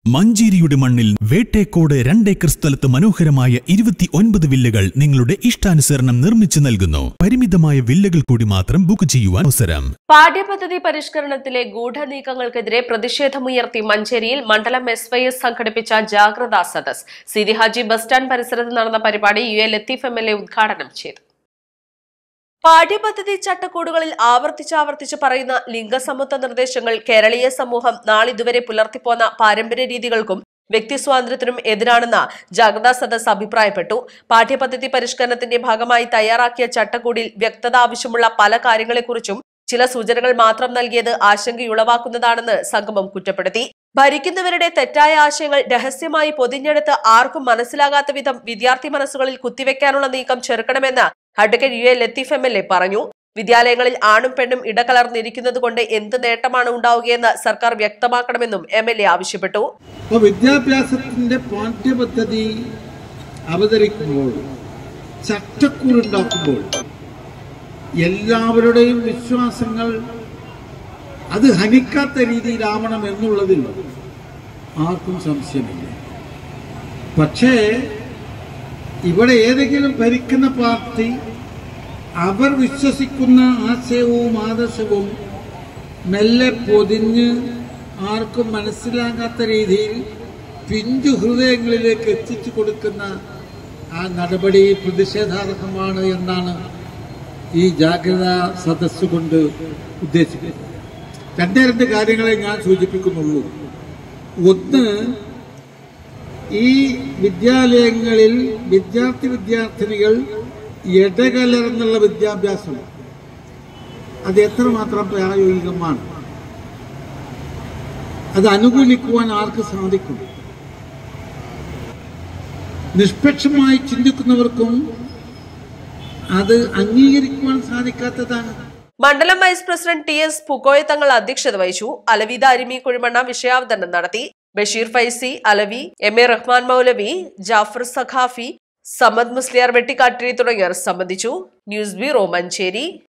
മഞ്ചേരിയുടെ മണ്ണിൽ വേട്ടേക്കോട് രണ്ടേക്കർ സ്ഥലത്ത് മനോഹരമായ ഇരുപത്തി ഒൻപത് വില്ലകൾ നിങ്ങളുടെ ഇഷ്ടാനുസരണം നിർമ്മിച്ചു നൽകുന്നു പരിമിതമായ വില്ലകൾ കൂടി മാത്രം ബുക്ക് ചെയ്യുവാൻ അവസരം പാഠ്യപദ്ധതി പരിഷ്കരണത്തിലെ ഗൂഢനീക്കങ്ങൾക്കെതിരെ പ്രതിഷേധമുയർത്തി മഞ്ചേരിയിൽ മണ്ഡലം എസ് വൈ എസ് സംഘടിപ്പിച്ച ജാഗ്രതാ സദസ് സിരി ഹാജി ബസ് സ്റ്റാൻഡ് പരിസരത്ത് നടന്ന പരിപാടി U A Latheef M L A ഉദ്ഘാടനം ചെയ്തു പാഠ്യപദ്ധതി ചട്ടക്കൂടുകളിൽ ആവർത്തിച്ചാവർത്തിച്ച് പറയുന്ന ലിംഗസമത്വ നിർദ്ദേശങ്ങൾ കേരളീയ സമൂഹം നാളിതുവരെ പുലർത്തിപ്പോന്ന പാരമ്പര്യ രീതികൾക്കും വ്യക്തി സ്വാതന്ത്ര്യത്തിനും എതിരാണെന്ന് ജാഗ്രതാ സദസ് അഭിപ്രായപ്പെട്ടു പാഠ്യപദ്ധതി പരിഷ്കരണത്തിന്റെ ഭാഗമായി തയ്യാറാക്കിയ ചട്ടക്കൂടിൽ വ്യക്തത ആവശ്യമുള്ള പല കാര്യങ്ങളെക്കുറിച്ചും ചില സൂചനകൾ മാത്രം നൽകിയത് ആശങ്കയുളവാക്കുന്നതാണെന്ന് സംഗമം കുറ്റപ്പെടുത്തി ഭരിക്കുന്നവരുടെ തെറ്റായ ആശയങ്ങൾ രഹസ്യമായി പൊതിഞ്ഞെടുത്ത് ആർക്കും മനസ്സിലാകാത്ത വിധം വിദ്യാർത്ഥി മനസ്സുകളിൽ കുത്തിവെക്കാനുള്ള നീക്കം ചെറുക്കണമെന്ന് advocate U A Latheef M L A പറഞ്ഞു വിദ്യാലയങ്ങളിൽ ആണും പെണ്ണും ഇടകലർന്നിരിക്കുന്നത് കൊണ്ട് എന്ത് നേട്ടമാണ് ഉണ്ടാവുകയെന്ന് സർക്കാർ വ്യക്തമാക്കണമെന്നും എം എൽ എ ആവശ്യപ്പെട്ടു അപ്പോൾ വിദ്യാഭ്യാസത്തിൻ്റെ പാഠ്യപദ്ധതി അവതരിക്കുമ്പോൾ ചട്ടക്കൂടുണ്ടാക്കുമ്പോൾ എല്ലാവരുടെയും വിശ്വാസങ്ങൾ അത് ഹനിക്കാത്ത രീതിയിലാവണം എന്നുള്ളതിൽ ആർക്കും സംശയമില്ല പക്ഷേ ഇവിടെ ഏതെങ്കിലും ഭരിക്കുന്ന പാർട്ടി അവർ വിശ്വസിക്കുന്ന ആശയവും ആദർശവും മെല്ലെ പൊതിഞ്ഞ് ആർക്കും മനസ്സിലാകാത്ത രീതിയിൽ പിഞ്ചു ഹൃദയങ്ങളിലേക്ക് എത്തിച്ചു കൊടുക്കുന്ന ആ നടപടി പ്രതിഷേധാർഹമാണ് എന്നാണ് ഈ ജാഗ്രതാ സദസ് കൊണ്ട് ഉദ്ദേശിക്കുന്നത് രണ്ടേ രണ്ട് കാര്യങ്ങളെ ഞാൻ സൂചിപ്പിക്കുന്നുള്ളൂ ഒന്ന് ഈ വിദ്യാലയങ്ങളിൽ വിദ്യാർത്ഥി വിദ്യാർത്ഥിനികൾ ഇടകലർന്നുള്ള വിദ്യാഭ്യാസം അത് എത്രമാത്രം പ്രായോഗികമാണ് അത് അനുകൂലിക്കുവാൻ ആർക്ക് സാധിക്കും നിഷ്പക്ഷമായി ചിന്തിക്കുന്നവർക്കും അത് അംഗീകരിക്കുവാൻ സാധിക്കാത്തതാണ് മണ്ഡലം vice president T S Pookoya Thangal അധ്യക്ഷത വഹിച്ചു അലവീദ അരിമി കുഴിമണ്ണ വിഷയാവതരണം നടത്തി ബഷീർ ഫൈസി അലവി എം എ റഹ്മാൻ മൗലവി ജാഫർ സഖാഫി സമദ് മുസ്ലിയാർ വെട്ടിക്കാട്ടിരി തുടങ്ങിയവർ സംബന്ധിച്ചു ന്യൂസ് ബ്യൂറോ മഞ്ചേരി